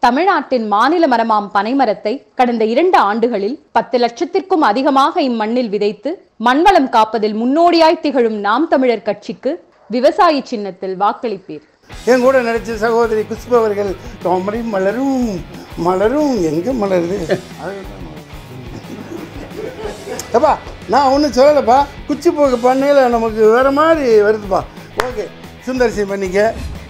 தமிழ்நாட்டின் மாநில மரமாம் பனைமரத்தை கடந்த இரண்டு ஆண்டுகளில் பத்து லட்சத்திற்கும் அதிகமாக இம்மண்ணில் விதைத்து மண்வளம் காப்பதில் முன்னோடியாய் திகழும் நாம் தமிழர் கட்சிக்கு விவசாயி சின்னத்தில் வாக்களிப்பீர் என் கூட நடிச்ச சகோதரி குஷ்பு அவர்கள் தாமரை மலரும் மலரும் எங்கே மலருது அப்பா நான் ஒன்றும் சொல்லலைப்பா குச்சி போக்கு பண்ணையில் நமக்கு வேறு மாதிரி வருதுப்பா ஓகே சுந்தர்சி பண்ணிக்க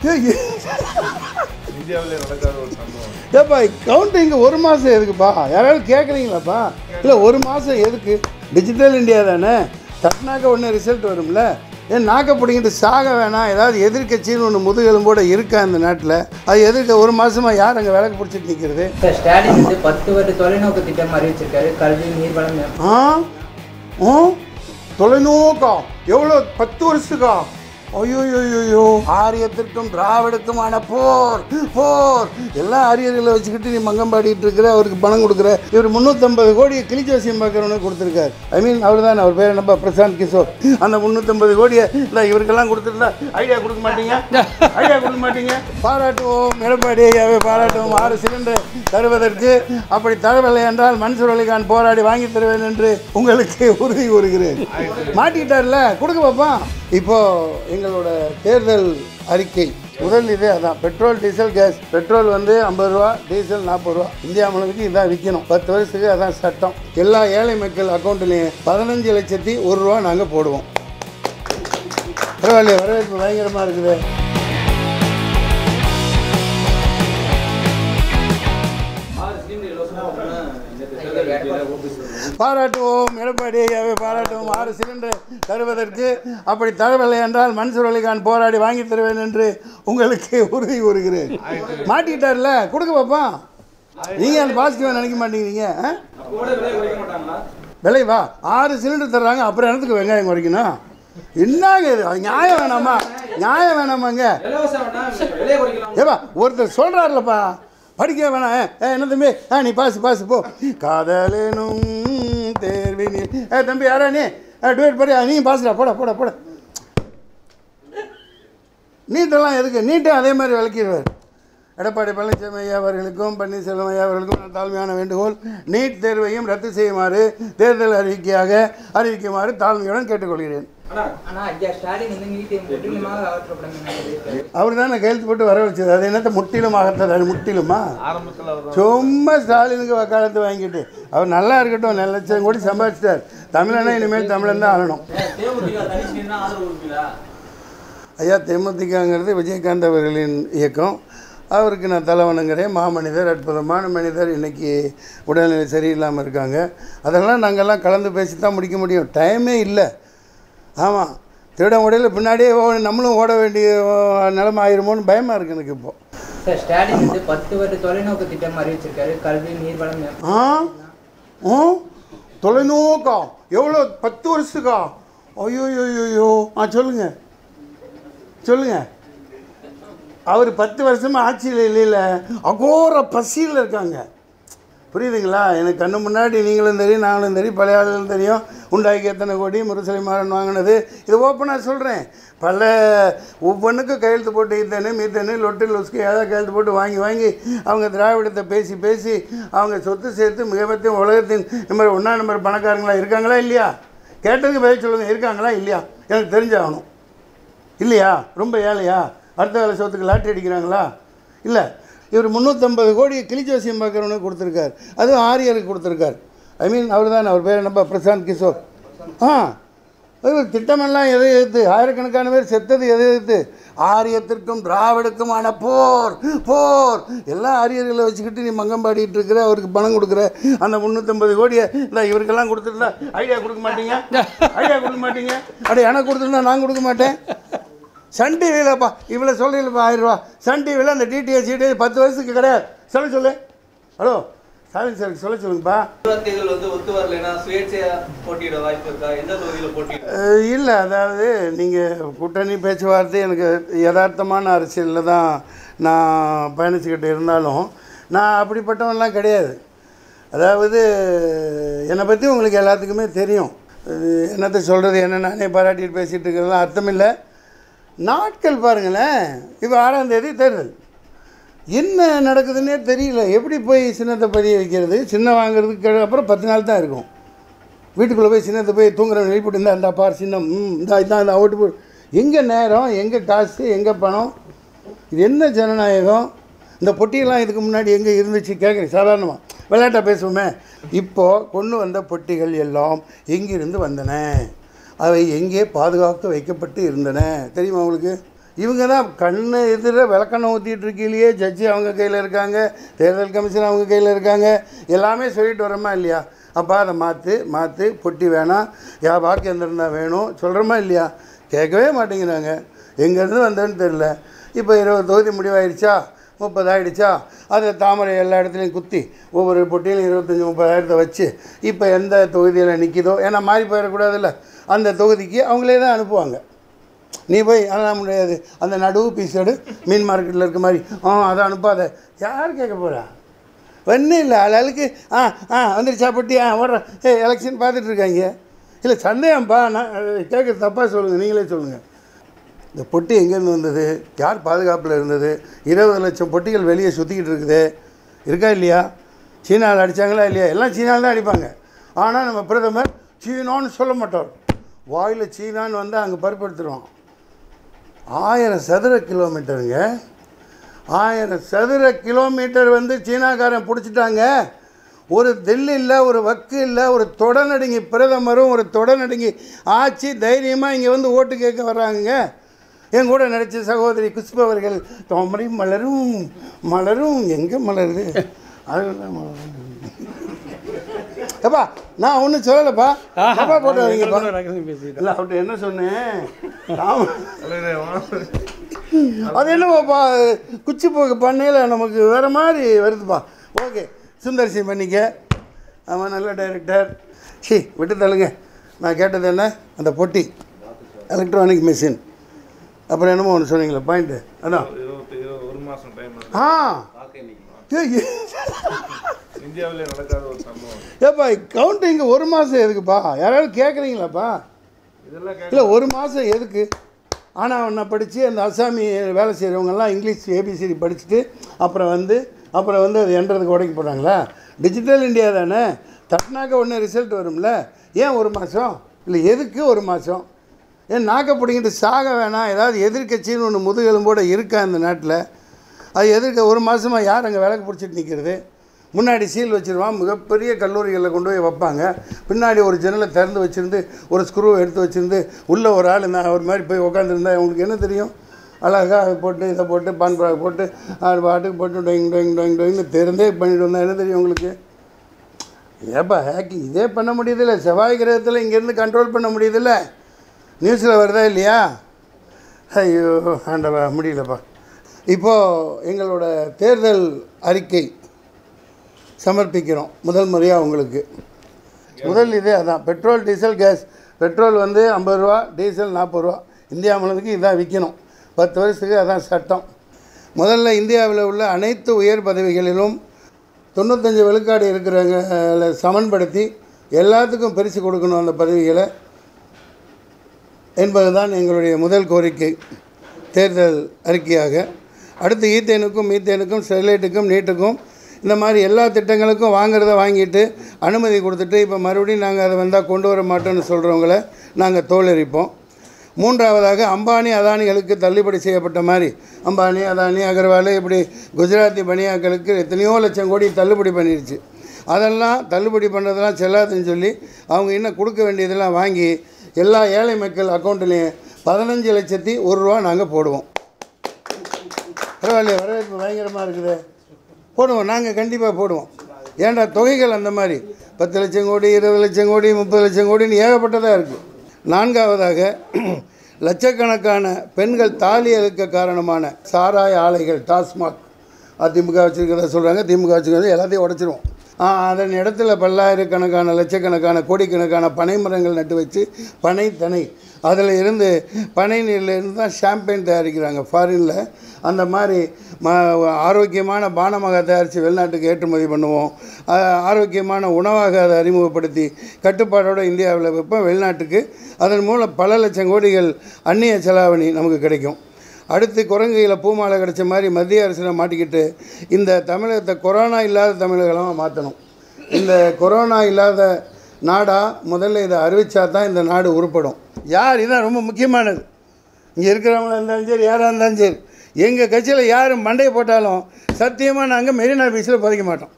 ஏப்பா கவுண்டிங் ஒரு மாதம் எதுக்குப்பா யாராவது கேட்குறீங்களாப்பா இல்லை ஒரு மாதம் எதுக்கு டிஜிட்டல் இந்தியா தானே தட்டினாக்க ஒன்று ரிசல்ட் வரும்ல ஏன் நாக்க பிடிங்கிட்டு சாக வேணாம் ஏதாவது எதிர்க்கட்சின்னு ஒன்று முதுகெலும்போட இருக்கா இந்த நாட்டில் அது எதிர்க்க ஒரு மாதமாக யார் அங்கே விளக்கு பிடிச்சிட்டு நிற்கிறது சார் ஸ்டாலின் வந்து பத்து வருட தொலைநோக்கு திட்டம் அறிவிச்சிருக்காரு கல்வி நீர்வளம் ஆ ஆ தொலைநோக்கா எவ்வளோ பத்து வருஷத்துக்கா ஐயோயோயோ ஆரியத்திற்கும் திராவிடத்துமான போர் போர் எல்லா ஆரியர்களை வச்சுக்கிட்டு நீ மங்கம் பாடிட்டு இருக்கிற அவருக்கு பணம் கொடுக்குற இவர் முந்நூற்றம்பது கோடியை கிளிஜோசியம் பார்க்குறவனுக்கு கொடுத்துருக்காரு ஐ மீன் அவர் தான் அவர் பேர் என்னப்பா பிரசாந்த் கிஷோர் அந்த முந்நூற்றம்பது கோடியை இல்லை இவருக்கெல்லாம் கொடுத்துருந்தா ஐடியா கொடுக்க மாட்டீங்க ஐடியா கொடுக்க மாட்டீங்க பாராட்டுவோம் எடப்பாடி ஐயாவை பாராட்டுவோம் ஆறு சிலிண்டர் தருவதற்கு அப்படி தரவில்லை என்றால் மன்சூர் அலிகான் போராடி வாங்கி தருவேன் என்று உங்களுக்கு உறுதி கூறுகிறேன் மாட்டிக்கிட்டார்ல கொடுக்க பார்ப்பான் இப்போ எங்களோட தேர்தல் அறிக்கை முதல் இதே அதான் பெட்ரோல் டீசல் கேஸ் பெட்ரோல் வந்து ஐம்பது ரூபா டீசல் நாற்பது ரூபா இந்தியா முழுவதுக்கு இதான் விற்கணும் பத்து வருஷத்துக்கு அதான் சட்டம் எல்லா ஏழை மக்கள் அக்கௌண்ட்லேயும் பதினஞ்சு லட்சத்தி ஒரு ரூபா நாங்கள் போடுவோம் பரவாயில்லையே வரவேற்பு பயங்கரமாக இருக்குது பாராட்டுவோம் எடப்பாடி ஐயாவை பாராட்டுவோம் ஆறு சிலிண்டர் தருவதற்கு அப்படி தரவில்லை என்றால் மன்சூர் அலிகான் போராடி வாங்கி தருவேன் என்று உங்களுக்கு உறுதி கூறுகிறேன் மாட்டிக்கிட்டார்ல கொடுக்க பார்ப்பான் நீங்கள் அந்த பாசிட்டிவாக நினைக்க மாட்டேங்கிறீங்க ஆ? விலை வா ஆறு சிலிண்டர் தர்றாங்க அப்புறம் என்னத்துக்கு வெங்காயம் குறைக்கணும் என்னங்க இது அது நியாயம் வேணாமா நியாயம் வேணாமாங்க ஏப்பா ஒருத்தர் சொல்கிறாருலப்பா படிக்க வேணாம் ஏ, ஏ என்ன தம்பி ஆ நீ பாசு பாசு போ காதலேனும் தேர்வினில் ஏ தம்பி யாரா நீ டுவேட் படி நீ பாசுடா போட போட போட நீட்டெல்லாம் எதுக்கு நீட்டும் அதே மாதிரி விளக்கிடுவார் எடப்பாடி பழனிசாமி ஐயா அவர்களுக்கும் பன்னீர்செல்வம் ஐயா அவர்களுக்கும் நான் தாழ்மையான வேண்டுகோள் நீட் தேர்வையும் ரத்து செய்யுமாறு தேர்தல் அறிக்கையாக அறிவிக்குமாறு தாழ்மையுடன் கேட்டுக்கொள்கிறேன் ஆனா ஐயா ஸ்டாலின் வந்து நீட்டை முற்றிலுமாக அகற்றப்படும் அவர் தான் கையெழுத்து போட்டு வர வச்சது அது என்னத்த முற்றிலும் அகற்றது அது முற்றிலுமா சும்மா ஸ்டாலினுக்கு வக்காலத்து வாங்கிட்டு அவர் நல்லா இருக்கட்டும் நல்ல லட்சம் கோடி சம்பாதிச்சிட்டார் தமிழனா இனிமேல் தமிழன் தான் ஆளணும் ஐயா தேமுதிகங்கிறது விஜயகாந்த் அவர்களின் இயக்கம் அவருக்கு நான் தலைவணங்குறேன் மாமனிதர் அற்புதமான மனிதர் இன்னைக்கு உடல்நிலை சரியில்லாமல் இருக்காங்க அதெல்லாம் நாங்கள்லாம் கலந்து பேசி தான் முடிக்க முடியும் டைமே இல்லை ஆமாம் திருடம் உடையில பின்னாடியே ஓ- நம்மளும் ஓட வேண்டிய ஓ, நிலைமை ஆயிருமோன்னு பயமாக இருக்குது எனக்கு இப்போது சார் ஸ்டாலின் வந்து பத்து வருட தொலைநோக்கு திட்டம் அறிவிச்சிருக்காரு கல்வி நீர்வளம் ஆ ஆ தொலைநோக்கா எவ்வளோ பத்து வருஷத்துக்கா ஐயோயோயோயோ ஆ சொல்லுங்கள் சொல்லுங்கள் அவர் பத்து வருஷமாக ஆட்சியில் இல்லைல்ல அகோர பசியில் இருக்காங்க புரியுதுங்களா எனக்கு கண்ணு முன்னாடி நீங்களும் தெரியும் நாங்களும் தெரியும் பழைய ஆளுகளும் தெரியும் உண்டாக்கி எத்தனை கோடி முரசலை மாறன் வாங்கினது இது ஓப்பனாக சொல்கிறேன் பல ஒவ்வொன்றுக்கும் கையெழுத்து போட்டு இத்தனை மீத்தனு லொட்டு லொஸ்க்கு ஏதாவது கையெழுத்து போட்டு வாங்கி வாங்கி அவங்க திராவிடத்தை பேசி பேசி அவங்க சொத்து சேர்த்து மிகப்பத்தியும் உலகத்தின் நம்பர் ஒன்றா நம்பர் பணக்காரங்களா இருக்காங்களா இல்லையா கேட்டதுக்கு பதில் சொல்லுங்கள் இருக்காங்களா இல்லையா எனக்கு தெரிஞ்சாகணும் இல்லையா ரொம்ப ஏழையா அடுத்த வேலை சோத்துக்கு லாட்டரி அடிக்கிறாங்களா இல்லை இவர் முந்நூற்றம்பது கோடியை கிளிஜோசியம் பார்க்குறவனுக்கு கொடுத்துருக்கார் அதுவும் ஆரியருக்கு கொடுத்துருக்கார் ஐ மீன் அவர் தான் அவர் பேர் என்னப்பா பிரசாந்த் கிஷோர் ஆ இவர் திட்டமெல்லாம் எதை எதிர்த்து ஆயிரக்கணக்கான பேர் செத்தது எதை எதிர்த்து ஆரியத்திற்கும் திராவிடத்துக்குமான போர் போர் எல்லா ஆரியர்களை வச்சுக்கிட்டு நீ மங்கம் பாடிட்டு இருக்கிற அவருக்கு பணம் கொடுக்குற அந்த முந்நூற்றம்பது கோடியை இல்லை இவருக்கெல்லாம் கொடுத்துருந்தா ஐடியா கொடுக்க மாட்டீங்க ஐடியா கொடுக்க மாட்டீங்க அட எனக்கு கொடுத்துருந்தா நான் கொடுக்க மாட்டேன் சன் டிவியிலப்பா இவ்வளோ சொல்கிறீங்களப்பா ஆயிரம் ரூபா சன் டிவியில் அந்த டிடிஎஸ் சிடிஎஸ் பத்து வருஷத்துக்கு கிடையாது சொல்ல சொல்லு ஹலோ ஸ்டாலின் சார் சொல்ல சொல்லுங்கப்பா தேர்தல் வந்து ஒத்து வரலைன்னா சுயேட்சையா போட்டியிட வாய்ப்பு இருக்கா எந்த தொகுதியில போட்டியிட அஹ் இல்லை அதாவது நீங்கள் கூட்டணி பேச்சுவார்த்தை எனக்கு யதார்த்தமான அரசியலில் தான் நான் பயணிச்சுக்கிட்டு இருந்தாலும் நான் அப்படிப்பட்டவன்லாம் கிடையாது அதாவது என்னை பற்றி உங்களுக்கு எல்லாத்துக்குமே தெரியும் அஹ் என்னத்தை சொல்கிறது என்ன நானே பாராட்டிட்டு பேசிகிட்டு இருக்கிறதுலாம் அர்த்தம் இல்லை நாட்கள் பாருங்களேன் இப்போ ஆறாம் தேதி தேர்தல் என்ன நடக்குதுன்னே தெரியல எப்படி போய் சின்னத்தை பதிய வைக்கிறது சின்ன வாங்குறதுக்கு அப்புறம் பத்து நாள் தான் இருக்கும் வீட்டுக்குள்ளே போய் சின்னத்தை போய் தூங்குறவன் எழுப்பிட்டு இருந்தா இந்த பார் சின்னம் ம் இந்த இதான் இந்த ஓட்டு போ எங்கே நேரம் எங்கே காசு எங்கே பணம் இது என்ன ஜனநாயகம் இந்த பொட்டியெல்லாம் இதுக்கு முன்னாடி எங்கே இருந்துச்சு கேட்குறேன் சாதாரணமாக விளையாட்டாக பேசுவோமே இப்போது கொண்டு வந்த பொட்டிகள் எல்லாம் எங்கிருந்து வந்தன அவை எங்கே பாதுகாக்க வைக்கப்பட்டு இருந்தன தெரியுமா உங்களுக்கு இவங்க தான் கண்ணு எதிர விளக்கண்ணை ஊற்றிட்டு இருக்கையிலேயே ஜட்ஜி அவங்க கையில் இருக்காங்க தேர்தல் கமிஷன் அவங்க கையில் இருக்காங்க எல்லாமே சொல்லிட்டு வரோமா இல்லையா அப்போ அதை மாற்று மாற்று பொட்டி வேணாம் யா வாக்கு எந்திரம் தான் வேணும் சொல்கிறோமா இல்லையா கேட்கவே மாட்டேங்கிறாங்க எங்கேருந்து வந்தேன்னு தெரில இப்போ இருபது தொகுதி முடிவாயிருச்சா முப்பது ஆயிடுச்சா அதை தாமரை எல்லா இடத்துலையும் குத்தி ஒவ்வொரு பொட்டியிலும் இருபத்தஞ்சி முப்பதாயிரத்தை வச்சு இப்போ எந்த தொகுதியில் நிற்கிதோ ஏன்னா மாறி போயிடக்கூடாதுல்ல அந்த தொகுதிக்கு அவங்களே தான் அனுப்புவாங்க நீ போய் அதெல்லாம் முடியாது அந்த நடுவு பீஸோடு மீன் மார்க்கெட்டில் இருக்க மாதிரி ஆ அதை அனுப்பாத யார் கேட்க போகிறா ஒன்றும் இல்லை ஆளுக்கு ஆ ஆ வந்துருச்சா பொட்டி ஆ ஓடுற ஏ எலெக்ஷன் பார்த்துட்டு இருக்காங்க இல்லை சந்தேகம்ப்பா நான் கேட்குறது தப்பாக சொல்லுங்கள் நீங்களே சொல்லுங்கள் இந்த பொட்டி எங்கேருந்து வந்தது யார் பாதுகாப்பில் இருந்தது இருபது லட்சம் பொட்டிகள் வெளியே சுற்றிக்கிட்டு இருக்குது இருக்கா இல்லையா சீனாவில் அடித்தாங்களா இல்லையா எல்லாம் சீனாவில் தான் அடிப்பாங்க ஆனால் நம்ம பிரதமர் சீனான்னு சொல்ல மாட்டார் வாயில் சீனான்னு வந்து அங்கே பருப்படுத்துகிறோம் ஆயிரம் சதுர கிலோமீட்டருங்க ஆயிரம் சதுர கிலோமீட்டர் வந்து சீனாக்காரன் பிடிச்சிட்டாங்க ஒரு தில்லு இல்லை ஒரு வக்கு இல்லை ஒரு தொடநடுங்கி பிரதமரும் ஒரு தொடநடுங்கி ஆட்சி தைரியமாக இங்கே வந்து ஓட்டு கேட்க வர்றாங்க என் கூட நடித்த சகோதரி குஷ்பு அவர்கள் தாமரை மலரும் மலரும் எங்கே மலருது அதெல்லாம் மலரும். ஏப்பா நான் ஒன்றும் சொல்லலைப்பா தப்பா போட்டு வரீங்கப்பா இல்லை அவர்கிட்ட என்ன சொன்னேன் தாம- அது என்னப்பா குச்சி போக்கு பண்ணையில் நமக்கு வேறு மாதிரி வருதுப்பா ஓகே சுந்தர்சி பண்ணிக்க அவன் நல்ல டைரக்டர் சி விட்டு தள்ளுங்க நான் கேட்டது என்ன அந்த பொட்டி எலக்ட்ரானிக் மிஷின் அப்புறம் என்னமோ ஒன்று சொன்னீங்களே பாயிண்ட்டு அதான் இருபத்தி இருபது ஒரு மாசம் டைம் ஆ ஏய், ஏய். இந்தியாவிலே நடக்காத ஒரு சம்பவம் ஏப்பா கவுண்டிங் ஒரு மாதம் எதுக்குப்பா யாராவது கேட்குறீங்களாப்பா இதெல்லாம் இல்லை ஒரு மாதம் எதுக்கு ஆனால் அவனை படித்து அந்த அசாமி வேலை செய்கிறவங்கெல்லாம் இங்கிலீஷ் ஏபிசிடி படிச்சுட்டு அப்புறம் வந்து அப்புறம் வந்து அது எண்றதுக்கு உடைக்க போகிறாங்களா டிஜிட்டல் இந்தியா தானே தட்டினாக்க ஒன்று ரிசல்ட் வரும்ல ஏன் ஒரு மாதம் இல்லை எதுக்கு ஒரு மாதம் ஏன் நாக்க பிடிங்கிட்டு சாக வேணாம் ஏதாவது எதிர்க்கட்சின்னு ஒன்று முதுகெலும்போட இருக்கா இந்த நாட்டில் அது எதிர்க்க ஒரு மாதமாக யார் அங்கே விளக்கு பிடிச்சிட்டு நிற்கிறது முன்னாடி சீல் வச்சிருவான் மிகப்பெரிய கல்லூரிகளில் கொண்டு போய் வைப்பாங்க பின்னாடி ஒரு ஜன்னலை திறந்து வச்சுருந்து ஒரு ஸ்க்ரூவை எடுத்து வச்சுருந்து உள்ளே ஒரு ஆள் நான் ஒரு மாதிரி போய் உட்காந்துருந்தா உங்களுக்கு என்ன தெரியும் அழகாக அதை போட்டு இதை போட்டு பான் பிராக் போட்டு அது பாட்டுக்கு போட்டு டொயிங் டொயிங் டொயிங் டொயிங்னு தெரிந்தே பண்ணிட்டு வந்தால் என்ன தெரியும் உங்களுக்கு ஏப்பா ஹேக்கிங் இதே பண்ண முடியுதில்ல செவ்வாய் கிரகத்தில் இங்கேருந்து கண்ட்ரோல் பண்ண முடியுதில்ல நியூஸில் வருதா இல்லையா ஐயோ ஆண்டவா முடியலப்பா இப்போது எங்களோட தேர்தல் அறிக்கை சமர்ப்பிக்கிறோம் முதல் முறையாக உங்களுக்கு முதல் இதே அதான் பெட்ரோல் டீசல் கேஸ் பெட்ரோல் வந்து ஐம்பது ரூபா டீசல் நாற்பது ரூபா இந்தியா முழுவதுக்கு இதான் விற்கணும் பத்து வருஷத்துக்கு அதான் சட்டம் முதல்ல இந்தியாவில் உள்ள அனைத்து உயர் பதவிகளிலும் தொண்ணூத்தஞ்சு விழுக்காடு இருக்கிறவங்க அஹ், சமன்படுத்தி எல்லாத்துக்கும் பிரித்து கொடுக்கணும் அந்த பதவிகளை என்பதுதான் எங்களுடைய முதல் கோரிக்கை தேர்தல் அறிக்கையாக அடுத்து ஈத்தேனுக்கும் மீத்தேனுக்கும் ஸ்டெர்லைட்டுக்கும் நீட்டுக்கும் இந்த மாதிரி எல்லா திட்டங்களுக்கும் வாங்குறத வாங்கிட்டு அனுமதி கொடுத்துட்டு இப்போ மறுபடியும் நாங்கள் அதை வந்தால் கொண்டு வர மாட்டோம்னு சொல்கிறவங்கள நாங்கள் தோலரிப்போம் மூன்றாவதாக அம்பானி அதானிகளுக்கு தள்ளுபடி செய்யப்பட்ட மாதிரி அம்பானி அதானி அகர்வால் இப்படி குஜராத்தி பனியாக்களுக்கு எத்தனையோ லட்சம் கோடி தள்ளுபடி பண்ணிருச்சு அதெல்லாம் தள்ளுபடி பண்ணுறதெல்லாம் செல்லாதுன்னு சொல்லி அவங்க இன்னும் கொடுக்க வேண்டியதெல்லாம் வாங்கி எல்லா ஏழை மக்கள் அக்கௌண்ட்லேயும் பதினஞ்சு லட்சத்தி ஒரு ரூபா நாங்கள் போடுவோம் பரவாயில்லையே வரவேற்பு பயங்கரமாக இருக்குது போடுவோம் நாங்கள் கண்டிப்பாக போடுவோம் ஏன்டா தொகைகள் அந்த மாதிரி பத்து லட்சம் கோடி இருபது லட்சம் கோடி முப்பது லட்சம் கோடின்னு ஏகப்பட்டதாக இருக்குது நான்காவதாக லட்சக்கணக்கான பெண்கள் தாலி அழுக்க காரணமான சாராய ஆலைகள் டாஸ்மாக் அதிமுக வச்சுருக்கிறத சொல்கிறாங்க திமுக வச்சுருக்கிறது எல்லாத்தையும் உடச்சிருவோம் ஆ, அதன் இடத்துல பல்லாயிரக்கணக்கான லட்சக்கணக்கான கோடிக்கணக்கான பனை மரங்கள் நட்டு வச்சு பனை தனை அதில் இருந்து பனை நீரில் இருந்து தான் ஷாம்பெயின் தயாரிக்கிறாங்க ஃபாரினில் அந்த மாதிரி ம ஆரோக்கியமான பானமாக தயாரித்து வெளிநாட்டுக்கு ஏற்றுமதி பண்ணுவோம் ஆ, ஆரோக்கியமான உணவாக அதை அறிமுகப்படுத்தி கட்டுப்பாடோடு இந்தியாவில் வைப்போம் வெளிநாட்டுக்கு அதன் மூலம் பல லட்சம் கோடிகள் அந்நிய செலாவணி நமக்கு கிடைக்கும் அடுத்து குரங்கையில் பூமாலை கிடச்ச மாதிரி மத்திய அரசில் மாட்டிக்கிட்டு இந்த தமிழகத்தை கொரோனா இல்லாத தமிழகமாக மாற்றணும் இந்த கொரோனா இல்லாத நாடாக முதல்ல இதை அறிவிச்சா தான் இந்த நாடு உருப்படும் யார் இதான் ரொம்ப முக்கியமானது இங்கே இருக்கிறவங்களா இருந்தாலும் சரி யாராக இருந்தாலும் சரி எங்கள் கட்சியில் யார் மண்டையை போட்டாலும் சத்தியமாக நாங்கள் மெரினா பீச்சில் பதிக்க மாட்டோம்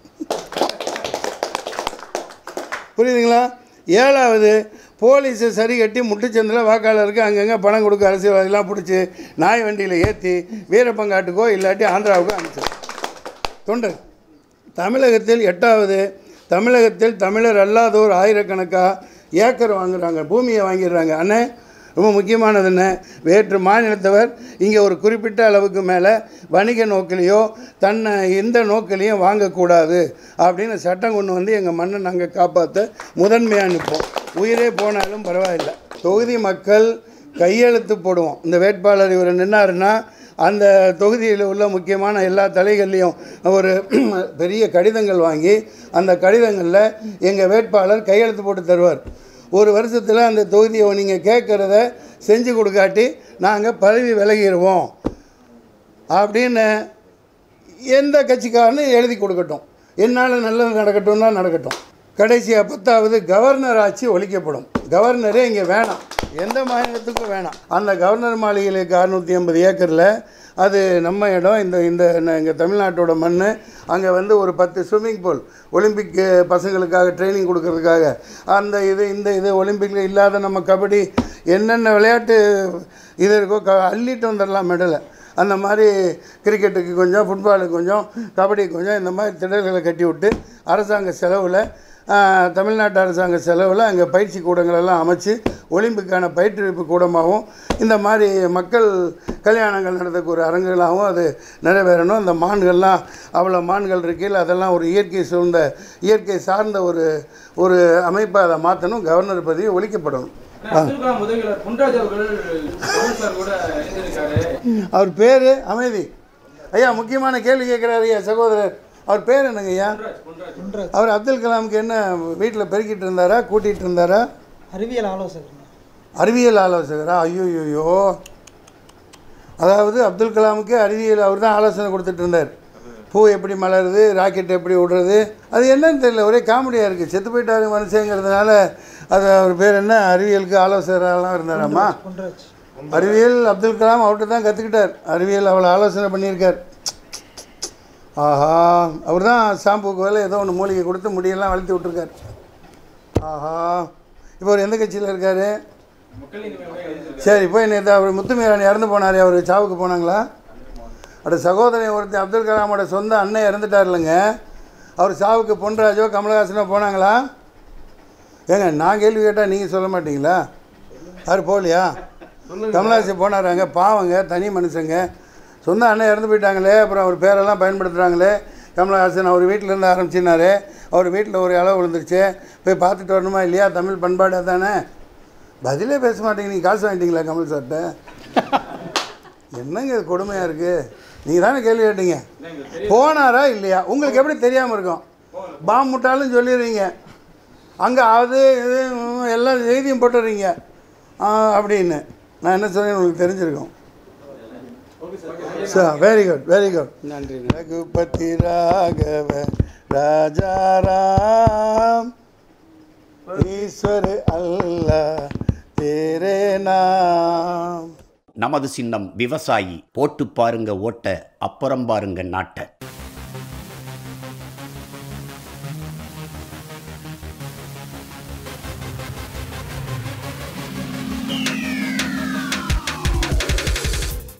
புரியுதுங்களா ஏழாவது போலீஸை சரி கட்டி முட்டுச்சந்தில் வாக்காளருக்கு அங்கங்கே பணம் கொடுக்க அரசியல்வாதிலாம் பிடிச்சி நாய் வண்டியில் ஏற்றி வீரப்பங்காட்டுக்கோ இல்லாட்டி ஆந்திராவுக்கோ அனுப்பிச்சு தொண்டர் தமிழகத்தில் எட்டாவது தமிழகத்தில் தமிழர் அல்லாதோர் ஆயிரக்கணக்காக ஏக்கர் வாங்குறாங்க பூமியை வாங்கிடுறாங்க அண்ணே ரொம்ப முக்கியமானது என்ன வேற்று மாநிலத்தவர் இங்கே ஒரு குறிப்பிட்ட அளவுக்கு மேலே வணிக நோக்கிலையோ தன்னை எந்த நோக்கிலையும் வாங்கக்கூடாது அப்படின்னு சட்டம் கொண்டு வந்து எங்கள் மண்ணை நாங்கள் காப்பாற்ற முதன்மையாக நிற்போம் உயிரே போனாலும் பரவாயில்லை தொகுதி மக்கள் கையெழுத்து போடுவோம் இந்த வேட்பாளர் இவர் நின்னாருன்னா அந்த தொகுதியில் உள்ள முக்கியமான எல்லா தலைகள்லையும் ஒரு பெரிய கடிதங்கள் வாங்கி அந்த கடிதங்களில் எங்கள் வேட்பாளர் கையெழுத்து போட்டு தருவார் ஒரு வருஷத்தில் அந்த தொகுதியை நீங்கள் கேட்குறத செஞ்சு கொடுக்காட்டி நாங்கள் பதவி விலகிடுவோம் அப்படின்னு எந்த கட்சிக்காரனும் எழுதி கொடுக்கட்டும் என்னால் நல்லது நடக்கட்டும்னா நடக்கட்டும் கடைசியாக பத்தாவது கவர்னர் ஆட்சி ஒழிக்கப்படும் கவர்னரே இங்கே வேணாம் எந்த மாநிலத்துக்கும் வேணாம் அந்த கவர்னர் மாளிகையில் அறுநூற்றி ஐம்பது ஏக்கரில் அது நம்ம இடம் இந்த இந்த எங்கள் தமிழ்நாட்டோட மண் அங்கே வந்து ஒரு பத்து ஸ்விம்மிங் பூல் ஒலிம்பிக் பசங்களுக்காக ட்ரைனிங் கொடுக்கறதுக்காக அந்த இது இந்த இது ஒலிம்பிக்கில் இல்லாத நம்ம கபடி என்னென்ன விளையாட்டு இது இருக்கோ க அள்ளிட்டு வந்துடலாம் மெடலை அந்த மாதிரி கிரிக்கெட்டுக்கு கொஞ்சம் ஃபுட்பாலுக்கு கொஞ்சம் கபடிக்கு கொஞ்சம் இந்த மாதிரி திடல்களை கட்டி விட்டு அரசாங்க செலவில் தமிழ்நாட்டு அரசாங்க செலவில் அங்கே பயிற்சி கூடங்களெல்லாம் அமைச்சு ஒலிம்பிக்கான பயிற்றுவிப்பு கூடமாகவும் இந்த மாதிரி மக்கள் கல்யாணங்கள் நடத்தக்கூடிய ஒரு அரங்குகளாகவும் அது நிறைவேறணும் அந்த மான்கள்லாம் அவ்வளோ மான்கள் இருக்கையில் அதெல்லாம் ஒரு இயற்கை சூழ்ந்த இயற்கை சார்ந்த ஒரு ஒரு அமைப்பை அதை மாற்றணும் கவர்னர் பதவி ஒழிக்கப்படணும் அப்துல் கலாம் உதவியாளர் பொன்ராஜ் அவர்கள் கமல் சார் கூட இணைந்திருக்காரு அவர் பேர் அமைதி ஐயா முக்கியமான கேள்வி கேட்குறாரு ஐயா சகோதரர் அவர் பேர் என்னங்க ஐயா அவர் அப்துல் கலாமுக்கு என்ன வீட்டில் பெருக்கிட்டு இருந்தாரா கூட்டிகிட்டு இருந்தாரா அறிவியல் ஆலோசகர் அறிவியல் ஆலோசகரா ஐயோயோயோ அதாவது அப்துல் கலாமுக்கு அறிவியல் அவர் தான் ஆலோசனை கொடுத்துட்டு இருந்தார் பூ எப்படி மலருது ராக்கெட் எப்படி விடுறது அது என்னன்னு தெரியல ஒரே காமெடியாக இருக்குது செத்து போயிட்டாரு மனுஷங்கிறதுனால அது அவர் பேர் என்ன அறிவியலுக்கு ஆலோசகராலாம் இருந்தாராம்மா பொன்ராஜ் அறிவியல் அப்துல் கலாம் அவர்கிட்ட தான் கற்றுக்கிட்டார் அறிவியல் அவளை ஆலோசனை பண்ணியிருக்கார் ஆஹா அவர் தான் ஷாம்புக்கு வேலை ஏதோ ஒன்று மூலிகை கொடுத்து முடியெல்லாம் வளர்த்து விட்ருக்கார் ஆஹா இப்போ அவர் எந்த கட்சியில் இருக்கார் மக்கள் நீதி மையம் இணைந்திருக்காரு சரி போய் நேற்று அவர் முத்துமீரான் இறந்து போனார் அவர் சாவுக்கு போனாங்களா அட சகோதரன் ஒருத்தர் அப்துல் கலாமோட சொந்த அண்ணன் இறந்துட்டார் இல்லைங்க அவர் சாவுக்கு பொன்ராஜோ கமலஹாசனோ போனாங்களா ஏங்க நான் கேள்வி கேட்டால் நீங்கள் சொல்ல மாட்டீங்களா யார் போகலையா கமலஹாசன் போனாராங்க பாவங்க தனி மனுஷங்க சொந்த அண்ணன் இறந்து போயிட்டாங்களே அப்புறம் அவர் பேரெல்லாம் பயன்படுத்துகிறாங்களே கமலஹாசன் அவர் வீட்டில் இருந்து ஆரம்பிச்சினாரு அவர் வீட்டில் ஒரு இளவு விழுந்துருச்சு போய் பார்த்துட்டு வரணுமா இல்லையா தமிழ் பண்பாடு தானே பதிலே பேச மாட்டீங்க நீங்கள் காசு வாங்கிட்டீங்களா கமல் சார்கிட்ட என்னங்க இது கொடுமையாக இருக்குது நீங்கள் தானே கேள்வி கேட்டீங்க போனாரா இல்லையா உங்களுக்கு எப்படி தெரியாமல் இருக்கும் பாம் முட்டாலும் சொல்லிடுறீங்க அங்கே அது இது ம், எல்லா செய்தியும் போட்டுடுறீங்க ஆ, அப்படின்னு நான் என்ன சொல்றேன்னு உங்களுக்கு தெரிஞ்சிருக்கும் sir very good very good நன்றி ரகுபதி ராகவ ராஜாராம் ஈஸ்வர் அல்லாஹ் தேரே நாம் நமது சின்னம் விவசாயி போட்டு பாருங்க ஓட்ட அப்புறம் பாருங்க நாட்டை